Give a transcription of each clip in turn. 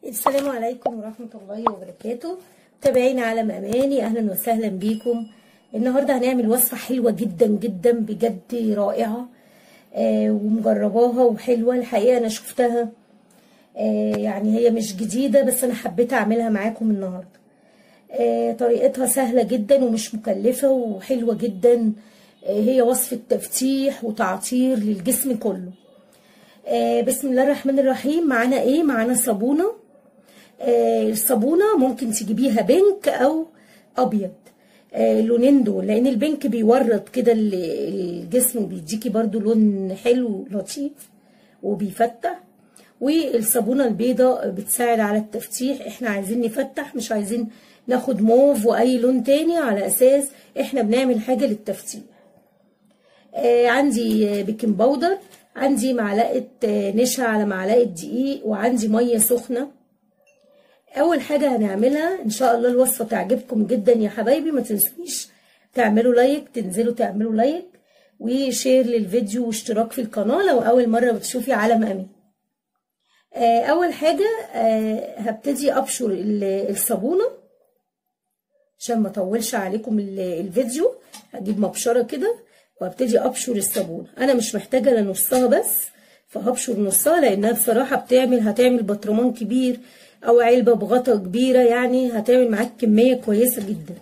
السلام عليكم ورحمة الله وبركاته متابعينا على أماني أهلا وسهلا بيكم النهاردة هنعمل وصفة حلوة جدا جدا بجد رائعة آه ومجرباها وحلوة الحقيقة أنا شفتها آه يعني هي مش جديدة بس أنا حبيت أعملها معاكم النهاردة آه طريقتها سهلة جدا ومش مكلفة وحلوة جدا آه هي وصفة تفتيح وتعطير للجسم كله آه بسم الله الرحمن الرحيم معانا ايه معانا صابونه آه الصابونه ممكن تجيبيها بينك او ابيض آه اللونين دول لان البينك بيورد كده الجسم وبيديكي برضو لون حلو لطيف وبيفتح والصابونه البيضاء بتساعد على التفتيح احنا عايزين نفتح مش عايزين ناخد موف واي لون تاني على اساس احنا بنعمل حاجه للتفتيح آه عندي بيكنج باودر عندي معلقه نشا على معلقه دقيق وعندي ميه سخنه اول حاجه هنعملها ان شاء الله الوصفه تعجبكم جدا يا حبايبي ما تنسونيش تعملوا لايك تنزلوا تعملوا لايك وشير للفيديو واشتراك في القناه لو اول مره بتشوفي عالم امين اول حاجه هبتدي ابشر الصابونه عشان ما اطولش عليكم الفيديو هجيب مبشره كده وابتدي ابشر الصابونه انا مش محتاجه الا نصها بس فهبشر نصها لانها بصراحه بتعمل هتعمل بطرمان كبير او علبه بغطا كبيره يعني هتعمل معاك كميه كويسه جدا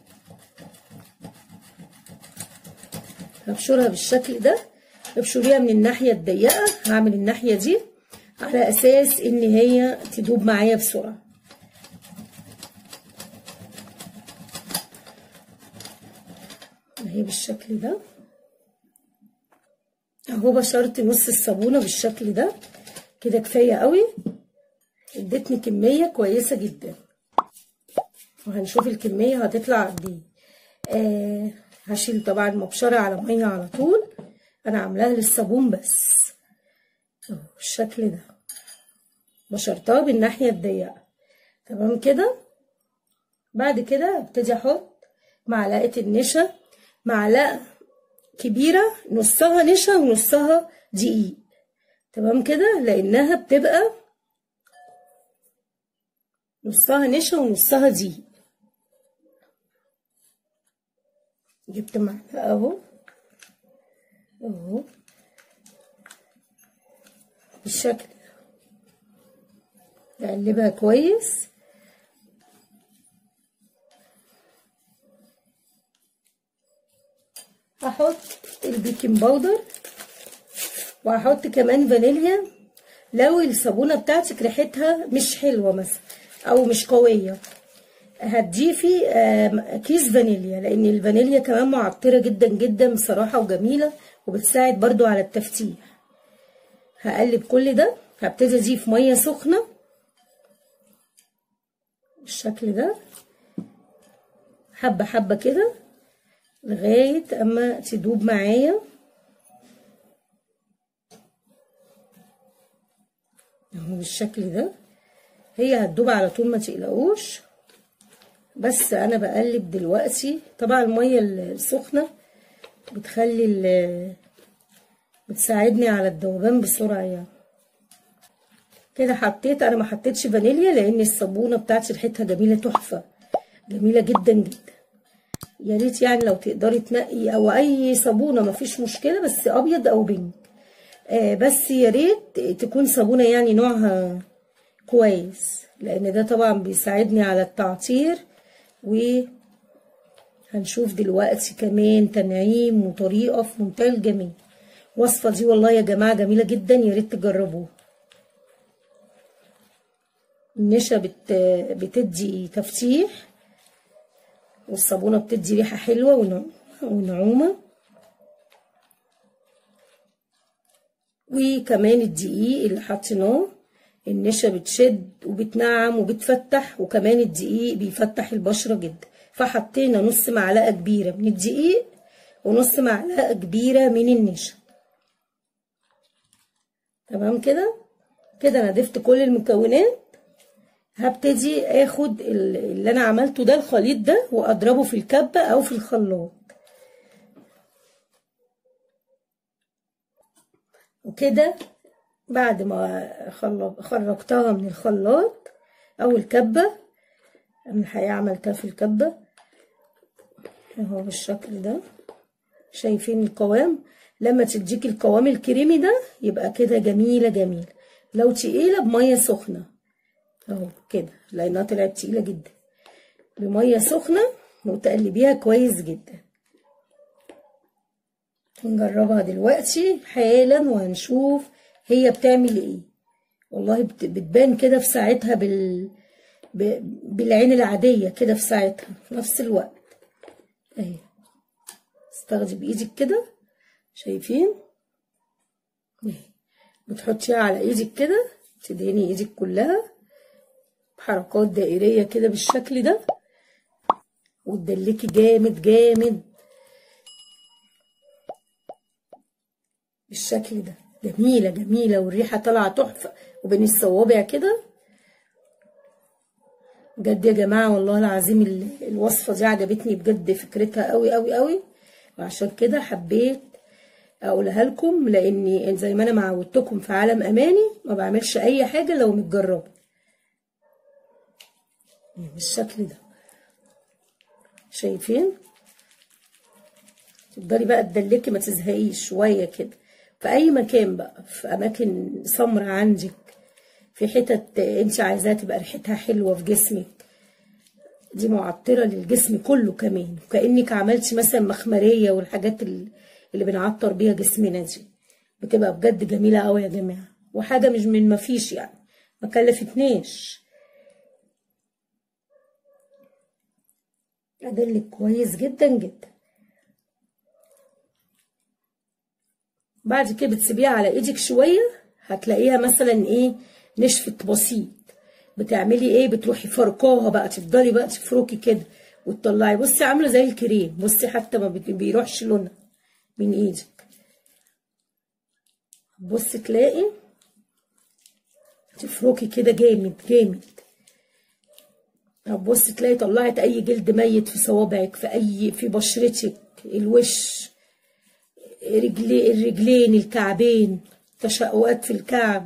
هبشرها بالشكل ده ابشريها من الناحيه الضيقه هعمل الناحيه دي على اساس ان هي تدوب معايا بسرعه اهي بالشكل ده اهو بشرت نص الصابونه بالشكل ده كده كفايه قوي ادتني كميه كويسه جدا وهنشوف الكميه هتطلع قد ايه آه هشيل طبعا مبشره على ميه على طول انا عاملاها للصابون بس اهو بالشكل ده بشرتها بالناحيه الضيقه تمام كده بعد كده ابتدي احط معلقه النشا معلقه كبيرة نصها نشا ونصها دقيق تمام كده لأنها بتبقى نصها نشا ونصها دقيق جبت معلقة اهو اهو بالشكل ده نقلبها كويس هحط البيكنج باودر وهحط كمان فانيليا لو الصابونه بتاعتك ريحتها مش حلوه مثلا او مش قويه هتضيفي كيس فانيليا لان الفانيليا كمان معطره جدا جدا بصراحه وجميله وبتساعد برضو على التفتيح هقلب كل ده هبتدي اضيف ميه سخنه بالشكل ده حبه حبه كده لغاية اما تدوب معايا اهو بالشكل ده هي هتدوب على طول ما تقلقوش بس انا بقلب دلوقتي طبعا المية السخنة بتخلي بتساعدني على الذوبان بسرعة يعني كده حطيت انا ما حطيتش فانيليا لان الصابونة بتاعتي ريحتها جميلة تحفة جميلة جدا جدا يا ريت يعني لو تقدري تنقي او اي صابونه مفيش مشكله بس ابيض او بينك آه بس يا ريت تكون صابونه يعني نوعها كويس لان ده طبعا بيساعدني على التعطير وهنشوف دلوقتي كمان تنعيم وطريقه في منتهى الجمال الوصفه دي والله يا جماعه جميله جدا يا ريت تجربوها النشا بت... بتدي تفتيح والصابونه بتدي ريحه حلوه ونعومه وكمان الدقيق اللي حطيناه النشا بتشد وبتنعم وبتفتح وكمان الدقيق بيفتح البشره جدا فحطينا نص معلقه كبيره من الدقيق ونص معلقه كبيره من النشا تمام كده كده انا ضفت كل المكونات هبتدي اخد اللي انا عملته ده الخليط ده واضربه في الكبه او في الخلاط وكده بعد ما خرجتها من الخلاط او الكبه انا الحقيقه عملتها في الكبه اهو بالشكل ده شايفين القوام لما تديكي القوام الكريمي ده يبقى كده جميله جميله لو تقيله بميه سخنه اهو كده لانها طلعت تقيله جدا بميه سخنه وتقلبيها كويس جدا هنجربها دلوقتي حالا وهنشوف هي بتعمل ايه والله بتبان كده في ساعتها بال بالعين العاديه كده في ساعتها في نفس الوقت اهي استخدم بايدك كده شايفين اهي بتحطيها على ايدك كده تدهني ايدك كلها بحركات دائريه كده بالشكل ده وتدلكي جامد جامد بالشكل ده جميله جميله والريحه طالعه تحفه وبين الصوابع كده بجد يا جماعه والله العظيم الوصفه دي عجبتني بجد فكرتها قوي قوي قوي وعشان كده حبيت اقولها لكم لاني زي ما انا معودتكم في عالم اماني ما بعملش اي حاجه لو متجربه بالشكل ده شايفين تفضلي بقى تدلكي ما تزهقيش شويه كده في اي مكان بقى في اماكن سمرة عندك في حتت انت عايزاها تبقى ريحتها حلوه في جسمك دي معطره للجسم كله كمان كانك عملتي مثلا مخمريه والحاجات اللي بنعطر بيها جسمنا دي بتبقى بجد جميله قوي يا جماعه وحاجه مش من ما فيش يعني ما كلفتناش ادلك كويس جدا جدا بعد كده بتسيبيها على ايدك شويه هتلاقيها مثلا ايه نشفت بسيط بتعملي ايه بتروحي فركاها بقى تفضلي بقى تفركي كده وتطلعي بصي عامله زي الكريم بصي حتى ما بيروحش لونها من ايدك بصي تلاقي تفركي كده جامد جامد بصي تلاقي طلعت اي جلد ميت في صوابعك في اي في بشرتك الوش رجلي الرجلين الكعبين تشققات في الكعب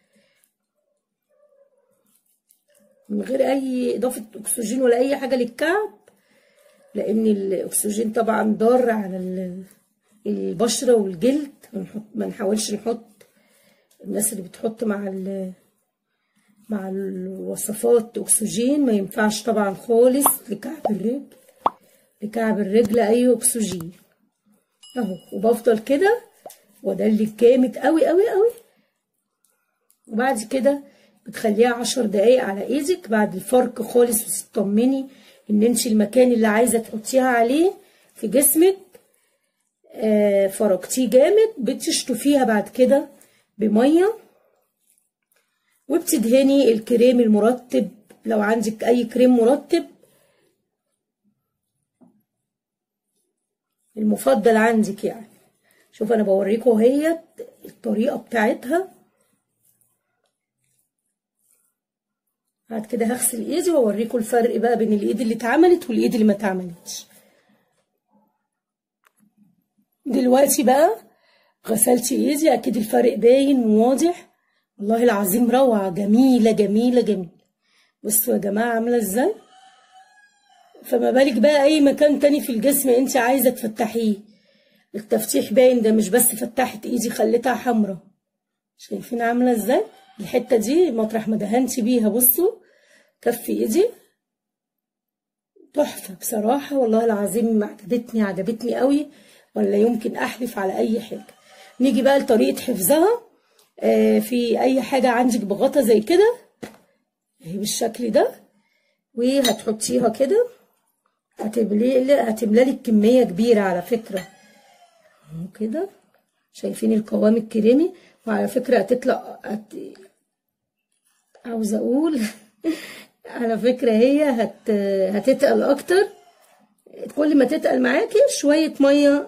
من غير اي اضافه اكسجين ولا اي حاجه للكعب لان الاكسجين طبعا ضار على البشره والجلد ما نحاولش نحط الناس اللي بتحط مع مع الوصفات اكسجين ما ينفعش طبعا خالص لكعب الرجل لكعب الرجل اي اكسجين اهو وبفضل كده وادلك جامد قوي قوي قوي وبعد كده بتخليها عشر دقايق على ايدك بعد الفرك خالص وتطمني ان انت المكان اللي عايزه تحطيها عليه في جسمك آه فركتيه جامد بتشطفيها بعد كده بميه وبتدهني الكريم المرطب لو عندك اي كريم مرطب المفضل عندك يعني شوف انا بوريكم هي الطريقه بتاعتها بعد كده هغسل ايدي واوريكم الفرق بقى بين الايد اللي اتعملت والايد اللي ما اتعملتش دلوقتي بقى غسلت ايدي اكيد الفرق باين وواضح والله العظيم روعه جميله جميله جميله بصوا يا جماعه عامله ازاي فما بالك بقى اي مكان تاني في الجسم انت عايزه تفتحيه التفتيح باين ده مش بس فتحت ايدي خليتها حمرا شايفين عامله ازاي الحته دي مطرح ما دهنتي بيها بصوا كف ايدي تحفه بصراحه والله العظيم عجبتني عجبتني قوي ولا يمكن احلف على اي حاجه نيجي بقى لطريقه حفظها آه في اي حاجه عندك بغطا زي كده اهي بالشكل ده وهتحطيها كده هتملي هتملى لك كميه كبيره على فكره كده شايفين القوام الكريمي وعلى فكره هتطلع هت... عاوزه اقول على فكره هي هت... هتتقل اكتر كل ما تتقل معاكي شويه ميه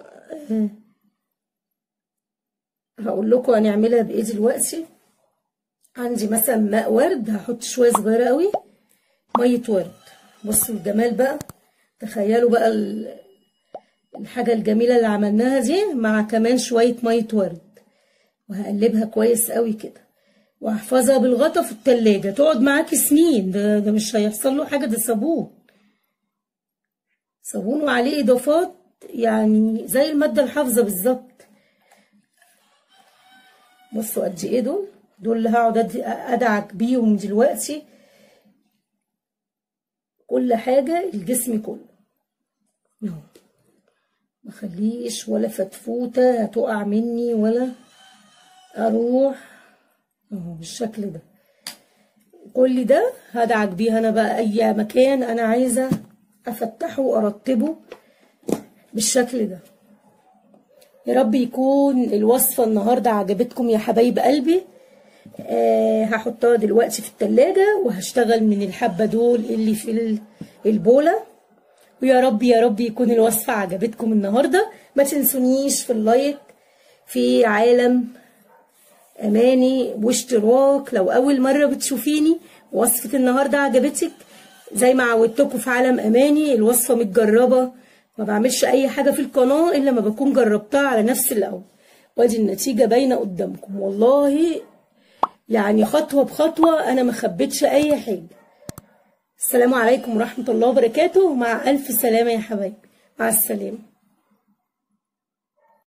هقول لكم هنعملها بايه دلوقتي عندي مثلا ماء ورد هحط شويه صغيره قوي ميه ورد بصوا الجمال بقى تخيلوا بقى الحاجه الجميله اللي عملناها دي مع كمان شويه ميه ورد وهقلبها كويس قوي كده واحفظها بالغطا في التلاجة تقعد معاكي سنين ده, ده مش هيحصل له حاجة ده صابون صابون وعليه اضافات يعني زي المادة الحافظة بالظبط بصوا قد ايه دول دول اللي هقعد ادعك بيهم دلوقتي كل حاجة الجسم كله اهو مخليش ولا فتفوتة هتقع مني ولا اروح اهو بالشكل ده كل ده هدعك بيه انا بقى اي مكان انا عايزة افتحه وارتبه بالشكل ده يا رب يكون الوصفة النهاردة عجبتكم يا حبايب قلبي آه هحطها دلوقتي في التلاجة وهشتغل من الحبة دول اللي في البولة ويا رب يا رب يكون الوصفة عجبتكم النهاردة ما تنسونيش في اللايك في عالم أماني واشتراك لو أول مرة بتشوفيني وصفة النهاردة عجبتك زي ما عودتكم في عالم أماني الوصفة متجربة ما بعملش أي حاجة في القناة إلا ما بكون جربتها على نفس الأول وادي النتيجة باينة قدامكم والله يعني خطوة بخطوة أنا ما خبيتش أي حاجة السلام عليكم ورحمة الله وبركاته مع ألف سلامة يا حبايبي مع السلامة